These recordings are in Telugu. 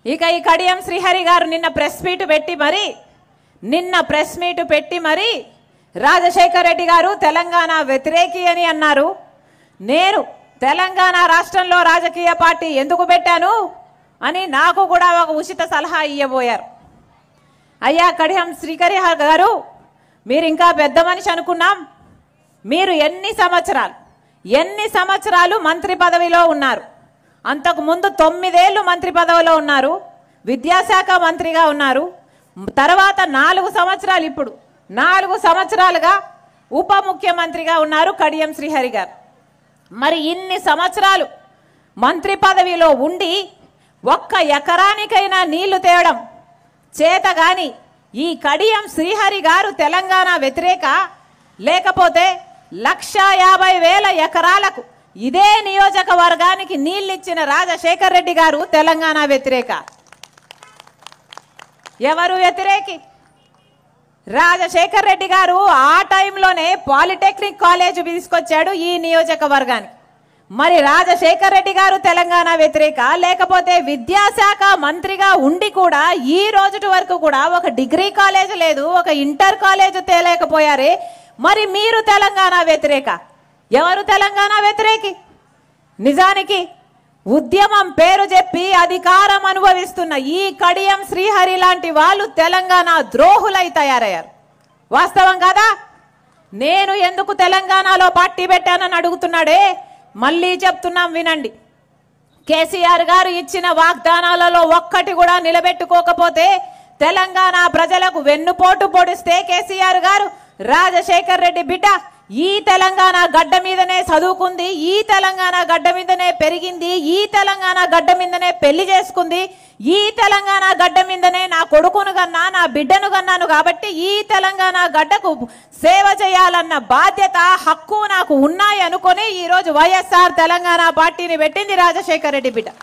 ఇక ఈ కడియం శ్రీహరి గారు నిన్న ప్రెస్ మీట్ పెట్టి మరి నిన్న ప్రెస్ మీట్ పెట్టి మరి రాజశేఖర్ రెడ్డి గారు తెలంగాణ వ్యతిరేకి అని అన్నారు నేను తెలంగాణ రాష్ట్రంలో రాజకీయ పార్టీ ఎందుకు పెట్టాను అని నాకు కూడా ఒక ఉచిత సలహా ఇవ్వబోయారు అయ్యా కడియం శ్రీకరి గారు మీరు ఇంకా పెద్ద మనిషి అనుకున్నాం మీరు ఎన్ని సంవత్సరాలు ఎన్ని సంవత్సరాలు మంత్రి పదవిలో ఉన్నారు అంతకు ముందు తొమ్మిదేళ్లు మంత్రి పదవిలో ఉన్నారు విద్యాశాఖ మంత్రిగా ఉన్నారు తర్వాత నాలుగు సంవత్సరాలు ఇప్పుడు నాలుగు సంవత్సరాలుగా ఉప ముఖ్యమంత్రిగా ఉన్నారు కడియం శ్రీహరి గారు మరి ఇన్ని సంవత్సరాలు మంత్రి పదవిలో ఉండి ఒక్క ఎకరానికైనా నీళ్లు తేవడం చేత గాని ఈ కడియం శ్రీహరి గారు తెలంగాణ వ్యతిరేక లేకపోతే లక్ష యాభై వేల ఎకరాలకు ఇదే నియోజకవర్గానికి నీళ్ళిచ్చిన రాజశేఖర్ రెడ్డి గారు తెలంగాణ వ్యతిరేక ఎవరు వ్యతిరేకి రాజశేఖర్ రెడ్డి గారు ఆ టైంలోనే పాలిటెక్నిక్ కాలేజ్ తీసుకొచ్చాడు ఈ నియోజకవర్గానికి మరి రాజశేఖర్ రెడ్డి గారు తెలంగాణ వ్యతిరేక లేకపోతే విద్యాశాఖ మంత్రిగా ఉండి కూడా ఈ రోజుటి వరకు కూడా ఒక డిగ్రీ కాలేజ్ లేదు ఒక ఇంటర్ కాలేజ్ తేలేకపోయారే మరి మీరు తెలంగాణ వ్యతిరేక ఎవరు తెలంగాణ వ్యతిరేకి నిజానికి ఉద్యమం పేరు చెప్పి అధికారం అనుభవిస్తున్న ఈ కడియం శ్రీహరి లాంటి వాళ్ళు తెలంగాణ ద్రోహులై తయారయ్యారు వాస్తవం కదా నేను ఎందుకు తెలంగాణలో పార్టీ పెట్టానని అడుగుతున్నాడే మళ్ళీ చెప్తున్నాం వినండి కేసీఆర్ గారు ఇచ్చిన వాగ్దానాలలో ఒక్కటి కూడా నిలబెట్టుకోకపోతే తెలంగాణ ప్రజలకు వెన్నుపోటు పొడిస్తే కేసీఆర్ గారు రాజశేఖర్ రెడ్డి బిడ్డ ఈ తెలంగాణ గడ్డ మీదనే చదువుకుంది ఈ తెలంగాణ గడ్డ మీదనే పెరిగింది ఈ తెలంగాణ గడ్డ మీదనే పెళ్లి చేసుకుంది ఈ తెలంగాణ గడ్డ మీదనే నా కొడుకును కన్నా నా బిడ్డను కన్నాను కాబట్టి ఈ తెలంగాణ గడ్డకు సేవ చేయాలన్న బాధ్యత హక్కు నాకు ఉన్నాయి అనుకొని ఈ రోజు వైఎస్ఆర్ తెలంగాణ పార్టీని పెట్టింది రాజశేఖర్ రెడ్డి బిడ్డ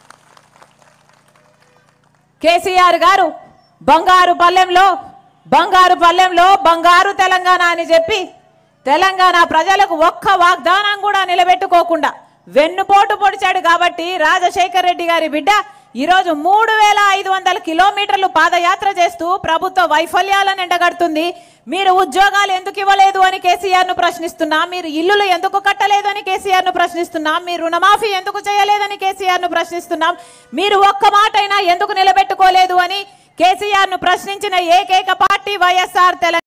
కేసీఆర్ గారు బంగారు పల్లెంలో బంగారు పల్లెంలో బంగారు తెలంగాణ అని చెప్పి తెలంగాణ ప్రజలకు ఒక్క వాగ్దానం కూడా నిలబెట్టుకోకుండా వెన్నుపోటు పొడిచాడు కాబట్టి రాజశేఖర్ రెడ్డి గారి బిడ్డ ఈరోజు మూడు వేల ఐదు వందల కిలోమీటర్లు పాదయాత్ర చేస్తూ ప్రభుత్వ వైఫల్యాలను ఎండగడుతుంది మీరు ఉద్యోగాలు ఎందుకు ఇవ్వలేదు అని కేసీఆర్ ను ప్రశ్నిస్తున్నా మీరు ఇల్లులు ఎందుకు కట్టలేదు అని కేసీఆర్ ను ప్రశ్నిస్తున్నాం మీరు రుణమాఫీ ఎందుకు చేయలేదని కేసీఆర్ ను ప్రశ్నిస్తున్నాం మీరు ఒక్క మాటైనా ఎందుకు నిలబెట్టుకోలేదు అని కేసీఆర్ ను ప్రశ్నించిన ఏకైక పార్టీ వైఎస్ఆర్ తెలంగాణ